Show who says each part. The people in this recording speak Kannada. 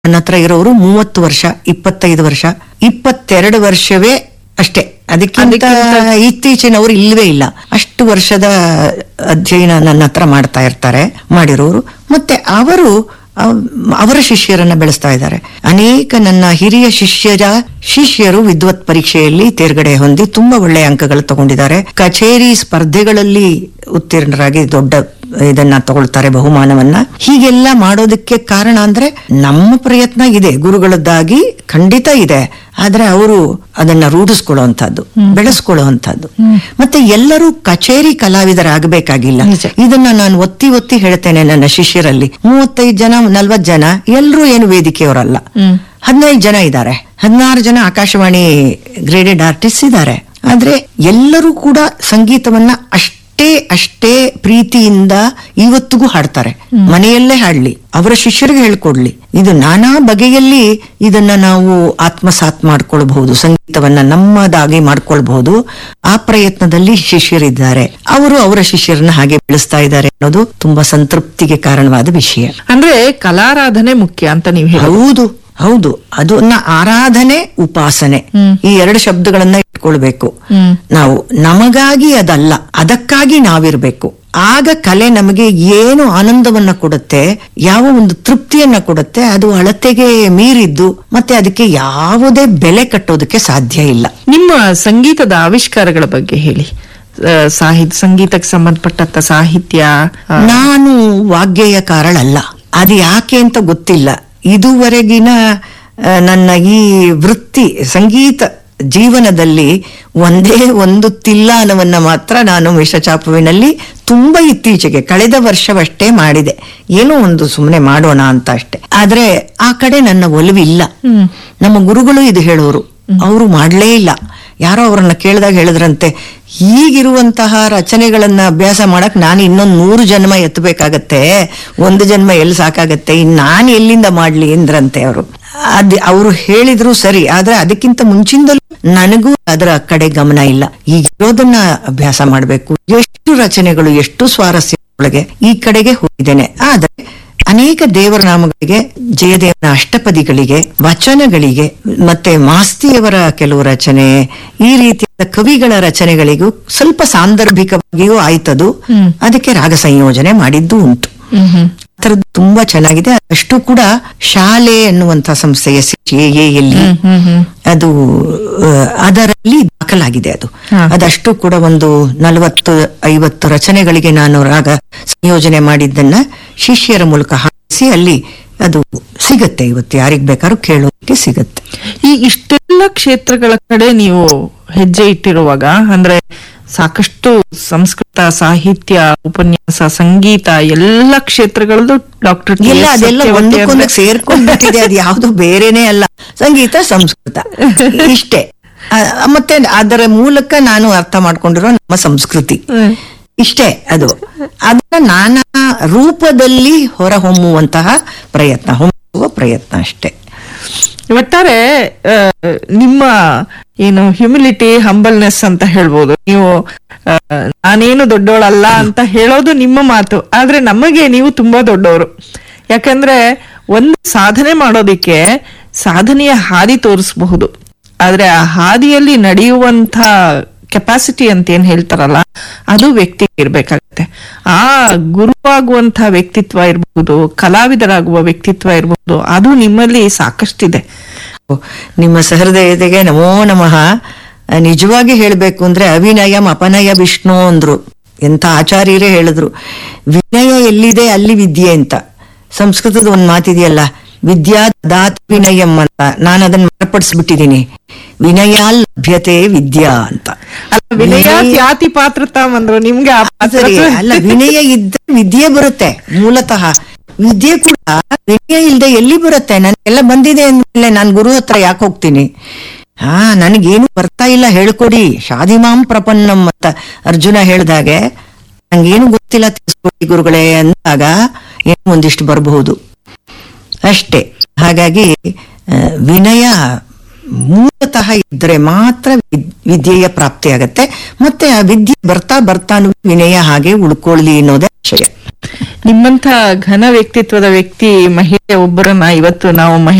Speaker 1: ನನ್ನ ಹತ್ರ ಇರೋರು ಮೂವತ್ತು ವರ್ಷ ಇಪ್ಪತ್ತೈದು ವರ್ಷ ಇಪ್ಪತ್ತೆರಡು ವರ್ಷವೇ ಅಷ್ಟೇ ಅದಕ್ಕಿಂತ ಇತ್ತೀಚಿನವರು ಇಲ್ಲವೇ ಇಲ್ಲ ಅಷ್ಟು ವರ್ಷದ ಅಧ್ಯಯನ ನನ್ನ ಹತ್ರ ಮಾಡ್ತಾ ಇರ್ತಾರೆ ಮಾಡಿರೋರು ಮತ್ತೆ ಅವರು ಅವ್- ಅವರ ಶಿಷ್ಯರನ್ನ ಬೆಳೆಸ್ತಾ ಇದ್ದಾರೆ ಅನೇಕ ನನ್ನ ಹಿರಿಯ ಶಿಷ್ಯರ ಶಿಷ್ಯರು ವಿದ್ವತ್ ಪರೀಕ್ಷೆಯಲ್ಲಿ ತೇರ್ಗಡೆ ಹೊಂದಿ ತುಂಬಾ ಒಳ್ಳೆಯ ಅಂಕಗಳು ತಗೊಂಡಿದ್ದಾರೆ ಕಚೇರಿ ಸ್ಪರ್ಧೆಗಳಲ್ಲಿ ಉತ್ತೀರ್ಣರಾಗಿ ದೊಡ್ಡ ಇದನ್ನ ತಗೊಳ್ತಾರೆ ಬಹುಮಾನವನ್ನ ಹೀಗೆಲ್ಲ ಮಾಡೋದಕ್ಕೆ ಕಾರಣ ಅಂದ್ರೆ ನಮ್ಮ ಪ್ರಯತ್ನ ಇದೆ ಗುರುಗಳದ್ದಾಗಿ ಖಂಡಿತ ಇದೆ ಆದ್ರೆ ಅವರು ಅದನ್ನ ರೂಢಿಸ್ಕೊಳ್ಳುವಂತದ್ದು ಬೆಳೆಸ್ಕೊಳ್ಳುವಂತದ್ದು ಮತ್ತೆ ಎಲ್ಲರೂ ಕಚೇರಿ ಕಲಾವಿದರಾಗಬೇಕಾಗಿಲ್ಲ ಇದನ್ನ ನಾನು ಒತ್ತಿ ಒತ್ತಿ ಹೇಳ್ತೇನೆ ನನ್ನ ಶಿಷ್ಯರಲ್ಲಿ ಮೂವತ್ತೈದು ಜನ ನಲ್ವತ್ ಜನ ಎಲ್ಲರೂ ಏನು ವೇದಿಕೆಯವರಲ್ಲ ಹದಿನೈದು ಜನ ಇದ್ದಾರೆ ಹದಿನಾರು ಜನ ಆಕಾಶವಾಣಿ ಗ್ರೇಡೆಡ್ ಆರ್ಟಿಸ್ಟ್ ಇದ್ದಾರೆ ಆದ್ರೆ ಎಲ್ಲರೂ ಕೂಡ ಸಂಗೀತವನ್ನ ಅಷ್ಟೇ ಅಷ್ಟೇ ಪ್ರೀತಿಯಿಂದ ಇವತ್ತಿಗೂ ಹಾಡ್ತಾರೆ ಮನೆಯಲ್ಲೇ ಹಾಡ್ಲಿ ಅವರ ಶಿಷ್ಯರಿಗೆ ಹೇಳ್ಕೊಡ್ಲಿ ಇದು ನಾನಾ ಬಗೆಯಲ್ಲಿ ಇದನ್ನ ನಾವು ಆತ್ಮಸಾತ್ ಮಾಡ್ಕೊಳ್ಬಹುದು ಸಂಗೀತವನ್ನ ನಮ್ಮದಾಗಿ ಮಾಡ್ಕೊಳ್ಬಹುದು ಆ ಪ್ರಯತ್ನದಲ್ಲಿ ಶಿಷ್ಯರಿದ್ದಾರೆ ಅವರು ಅವರ ಶಿಷ್ಯರನ್ನ ಹಾಗೆ ಬೆಳೆಸ್ತಾ ಇದ್ದಾರೆ ಅನ್ನೋದು ತುಂಬಾ ಸಂತೃಪ್ತಿಗೆ ಕಾರಣವಾದ ವಿಷಯ
Speaker 2: ಅಂದ್ರೆ ಕಲಾರಾಧನೆ ಮುಖ್ಯ ಅಂತ ನೀವು ಹೇಳಿ
Speaker 1: ಹೌದು ಹೌದು ಅದನ್ನ ಆರಾಧನೆ ಉಪಾಸನೆ ಈ ಎರಡು ಶಬ್ದಗಳನ್ನ ಇಟ್ಕೊಳ್ಬೇಕು ನಾವು ನಮಗಾಗಿ ಅದಲ್ಲ ಅದಕ್ಕಾಗಿ ನಾವಿರ್ಬೇಕು ಆಗ ಕಲೆ ನಮಗೆ ಏನು ಆನಂದವನ್ನ ಕೊಡುತ್ತೆ ಯಾವ ಒಂದು ತೃಪ್ತಿಯನ್ನ ಕೊಡುತ್ತೆ ಅದು ಅಳತೆಗೆ ಮೀರಿದ್ದು ಮತ್ತೆ ಅದಕ್ಕೆ ಯಾವುದೇ ಬೆಲೆ ಕಟ್ಟೋದಕ್ಕೆ ಸಾಧ್ಯ ಇಲ್ಲ
Speaker 2: ನಿಮ್ಮ ಸಂಗೀತದ ಆವಿಷ್ಕಾರಗಳ ಬಗ್ಗೆ ಹೇಳಿ ಸಾಹಿತ್ಯ ಸಂಗೀತಕ್ಕೆ ಸಂಬಂಧಪಟ್ಟಂತ ಸಾಹಿತ್ಯ ಆ,
Speaker 1: ನಾನು ವಾಗ್ಗೇಯಕಾರಳಲ್ಲ ಅದು ಯಾಕೆ ಅಂತ ಗೊತ್ತಿಲ್ಲ ಇದುವರೆಗಿನ ಆ, ನನ್ನ ಈ ವೃತ್ತಿ ಸಂಗೀತ ಜೀವನದಲ್ಲಿ ಒಂದೇ ಒಂದು ತಿಲ್ಲಾನವನ್ನ ಮಾತ್ರ ನಾನು ಮಿಷಚಾಪುವಿನಲ್ಲಿ ತುಂಬಾ ಇತ್ತೀಚೆಗೆ ಕಳೆದ ವರ್ಷವಷ್ಟೇ ಮಾಡಿದೆ ಏನೋ ಒಂದು ಸುಮ್ಮನೆ ಮಾಡೋಣ ಅಂತ ಅಷ್ಟೇ ಆದ್ರೆ ಆ ಕಡೆ ನನ್ನ ಒಲವಿಲ್ಲ ನಮ್ಮ ಗುರುಗಳು ಇದು ಹೇಳೋರು ಅವರು ಮಾಡ್ಲೇ ಇಲ್ಲ ಯಾರೋ ಅವರನ್ನ ಕೇಳಿದಾಗ ಹೇಳಿದ್ರಂತೆ ಈಗಿರುವಂತಹ ರಚನೆಗಳನ್ನ ಅಭ್ಯಾಸ ಮಾಡಕ್ ನಾನು ಇನ್ನೊಂದು ನೂರು ಜನ್ಮ ಎತ್ತಬೇಕಾಗತ್ತೆ ಒಂದು ಜನ್ಮ ಎಲ್ಲಿ ಸಾಕಾಗತ್ತೆ ಇನ್ ನಾನು ಎಲ್ಲಿಂದ ಮಾಡ್ಲಿ ಎಂದ್ರಂತೆ ಅವರು ಅದ್ ಅವರು ಹೇಳಿದ್ರು ಸರಿ ಆದ್ರೆ ಅದಕ್ಕಿಂತ ಮುಂಚಿಂದಲೂ ನನಗೂ ಅದರ ಕಡೆ ಗಮನ ಇಲ್ಲ ಈಗಿರೋದನ್ನ ಅಭ್ಯಾಸ ಮಾಡ್ಬೇಕು ಎಷ್ಟು ರಚನೆಗಳು ಎಷ್ಟು ಸ್ವಾರಸ್ಯ ಒಳಗೆ ಈ ಕಡೆಗೆ ಹೋಗಿದ್ದೇನೆ ಆದ್ರೆ ಅನೇಕ ದೇವರ ನಾಮಗಳಿಗೆ ಜಯದೇವನ ಅಷ್ಟಪದಿಗಳಿಗೆ ವಚನಗಳಿಗೆ ಮತ್ತೆ ಮಾಸ್ತಿಯವರ ಕೆಲವು ರಚನೆ ಈ ರೀತಿಯಾದ ಕವಿಗಳ ರಚನೆಗಳಿಗೂ ಸ್ವಲ್ಪ ಸಾಂದರ್ಭಿಕವಾಗಿಯೂ ಆಯ್ತದು ಅದಕ್ಕೆ ರಾಗ ಸಂಯೋಜನೆ ಮಾಡಿದ್ದು ಉಂಟು ಆ ಥರದ್ದು ತುಂಬಾ ಚೆನ್ನಾಗಿದೆ ಅಷ್ಟು ಕೂಡ ಶಾಲೆ ಅನ್ನುವಂತ ಸಂಸ್ಥೆಯ ಎಲ್ಲಿ ಅದು ಆ, ಅದರಲ್ಲಿ ದಾಖಲಾಗಿದೆ ಅದು ಅದಷ್ಟು ಕೂಡ ಒಂದು ನಲವತ್ತು ಐವತ್ತು ರಚನೆಗಳಿಗೆ ನಾನು ರಾಗ ಸಂಯೋಜನೆ ಮಾಡಿದ್ದನ್ನ ಶಿಷ್ಯರ ಮೂಲಕ ಹಾಕಿಸಿ ಅಲ್ಲಿ ಅದು ಸಿಗತ್ತೆ ಇವತ್ತು ಯಾರಿಗ್ ಬೇಕಾದ್ರೂ ಕೇಳೋದಕ್ಕೆ ಸಿಗತ್ತೆ
Speaker 2: ಈ ಇಷ್ಟೆಲ್ಲ ಕ್ಷೇತ್ರಗಳ ಕಡೆ ನೀವು ಹೆಜ್ಜೆ ಇಟ್ಟಿರುವಾಗ ಅಂದ್ರೆ ಸಾಕಷ್ಟು ಸಂಸ್ಕೃತ ಸಾಹಿತ್ಯ ಉಪನ್ಯಾಸ ಸಂಗೀತ ಎಲ್ಲ ಕ್ಷೇತ್ರಗಳದ್ದು ಡಾಕ್ಟರ್
Speaker 1: ಎಲ್ಲ ಅದೆಲ್ಲ ಒಂದಕ್ಕೊಂದು ಸೇರ್ಕೊಂಡ್ಬಿಟ್ಟಿದೆ ಅದು ಯಾವ್ದು ಬೇರೆನೇ ಅಲ್ಲ ಸಂಗೀತ ಸಂಸ್ಕೃತ ಇಷ್ಟೇ ಆ, ಮತ್ತೆ ಅದರ ಮೂಲಕ ನಾನು ಅರ್ಥ ಮಾಡ್ಕೊಂಡಿರೋ ನಮ್ಮ ಸಂಸ್ಕೃತಿ ಇಷ್ಟೇ ಅದು ಅದನ್ನ ನಾನಾ ರೂಪದಲ್ಲಿ ಹೊರಹೊಮ್ಮುವಂತಹ ಪ್ರಯತ್ನ ಹೊಮ್ಮುವ ಪ್ರಯತ್ನ ಅಷ್ಟೇ
Speaker 2: ಒಟ್ಟಾರೆ ಆ, ನಿಮ್ಮ ಏನು ಹ್ಯುಮಿಲಿಟಿ ಹಂಬಲ್ನೆಸ್ ಅಂತ ಹೇಳ್ಬೋದು ನೀವು ಆ, ನಾನೇನು ದೊಡ್ಡವಳಲ್ಲ ಅಂತ ಹೇಳೋದು ನಿಮ್ಮ ಮಾತು ಆದ್ರೆ ನಮಗೆ ನೀವು ತುಂಬಾ ದೊಡ್ಡವರು ಯಾಕಂದ್ರೆ ಒಂದು ಸಾಧನೆ ಮಾಡೋದಿಕ್ಕೆ ಸಾಧನೆಯ ಹಾದಿ ತೋರಿಸಬಹುದು ಆದ್ರೆ ಆ ಹಾದಿಯಲ್ಲಿ ನಡೆಯುವಂತ ಕೆಪಾಸಿಟಿ ಅಂತ ಏನ್ ಹೇಳ್ತಾರಲ್ಲ ಅದು ವ್ಯಕ್ತಿ ಇರ್ಬೇಕಾಗತ್ತೆ ಆ ಗುರುವಾಗುವಂತ ವ್ಯಕ್ತಿತ್ವ ಇರಬಹುದು ಕಲಾವಿದರಾಗುವ ವ್ಯಕ್ತಿತ್ವ ಇರಬಹುದು ಅದು ನಿಮ್ಮಲ್ಲಿ ಸಾಕಷ್ಟಿದೆ
Speaker 1: ನಿಮ್ಮ ಸಹೃದಯತೆಗೆ ನಮೋ ನಮಃ ನಿಜವಾಗಿ ಹೇಳಬೇಕು ಅಂದ್ರೆ ಅವಿನಯಂ ಅಪನಯ ವಿಷ್ಣು ಅಂದ್ರು ಎಂತ ಆಚಾರ್ಯರೇ ಹೇಳಿದ್ರು ವಿನಯ ಎಲ್ಲಿದೆ ಅಲ್ಲಿ ವಿದ್ಯೆ ಅಂತ ಸಂಸ್ಕೃತದ ಒಂದ್ ಮಾತಿದೆಯಲ್ಲ ವಿದ್ಯಾ ದಾತ್ ವಿನಯಂ ಅಂತ ನಾನು ಅದನ್ನ ಮಾರ್ಪಡಿಸ್ಬಿಟ್ಟಿದ್ದೀನಿ ವಿನಯ ಲಭ್ಯತೆ ವಿದ್ಯಾ ಅಂತ
Speaker 2: ಅಲ್ಲ ವಿನಯ ತ್ಯಾತಿ ಪಾತ್ರತಾಮ್ ಅಂದ್ರು ನಿಮ್ಗೆ ಆ
Speaker 1: ಸರಿ
Speaker 2: ಪಾತ್ರತ್ವ-
Speaker 1: ಅಲ್ಲ ವಿನಯ ಇದ್ದರೆ ವಿದ್ಯೆ ಬರುತ್ತೆ ಮೂಲತಃ ವಿದ್ಯೆ ಕೂಡ ವಿನಯ ಇಲ್ದೆ ಎಲ್ಲಿ ಬರುತ್ತೆ ನನಗೆಲ್ಲ ಬಂದಿದೆ ಅಂದ್ಮೇಲೆ ನಾನು ಗುರು ಹತ್ರ ಯಾಕೆ ಹೋಗ್ತೀನಿ ಹಾ ನನಗೇನು ಬರ್ತಾ ಇಲ್ಲ ಹೇಳ್ಕೊಡಿ ಶಾದಿಮಾಂ ಪ್ರಪನ್ನಂ ಅಂತ ಅರ್ಜುನ ಹೇಳ್ದಾಗೆ ನಂಗೇನು ಗೊತ್ತಿಲ್ಲ ತಿಳಿಸ್ಕೊಡಿ ಗುರುಗಳೇ ಅಂದಾಗ ಏನೋ ಒಂದಿಷ್ಟು ಬರಬಹುದು ಅಷ್ಟೇ ಹಾಗಾಗಿ ಆ, ವಿನಯ ಮೂಲತಃ ಇದ್ರೆ ಮಾತ್ರ ವಿದ್- ವಿದ್ಯೆಯ ಪ್ರಾಪ್ತಿ ಆಗತ್ತೆ ಮತ್ತೆ ಆ ವಿದ್ಯೆ ಬರ್ತಾ ಬರ್ತಾನು ವಿನಯ ಹಾಗೆ ಉಳ್ಕೊಳ್ಳಿ ಅನ್ನೋದೇ ಆಶಯ
Speaker 2: ನಿಮ್ಮಂತ ಘನ ವ್ಯಕ್ತಿತ್ವದ ವ್ಯಕ್ತಿ ಮಹಿಳೆ ಒಬ್ಬರನ್ನ ಇವತ್ತು ನಾವು ಮಹಿಳೆ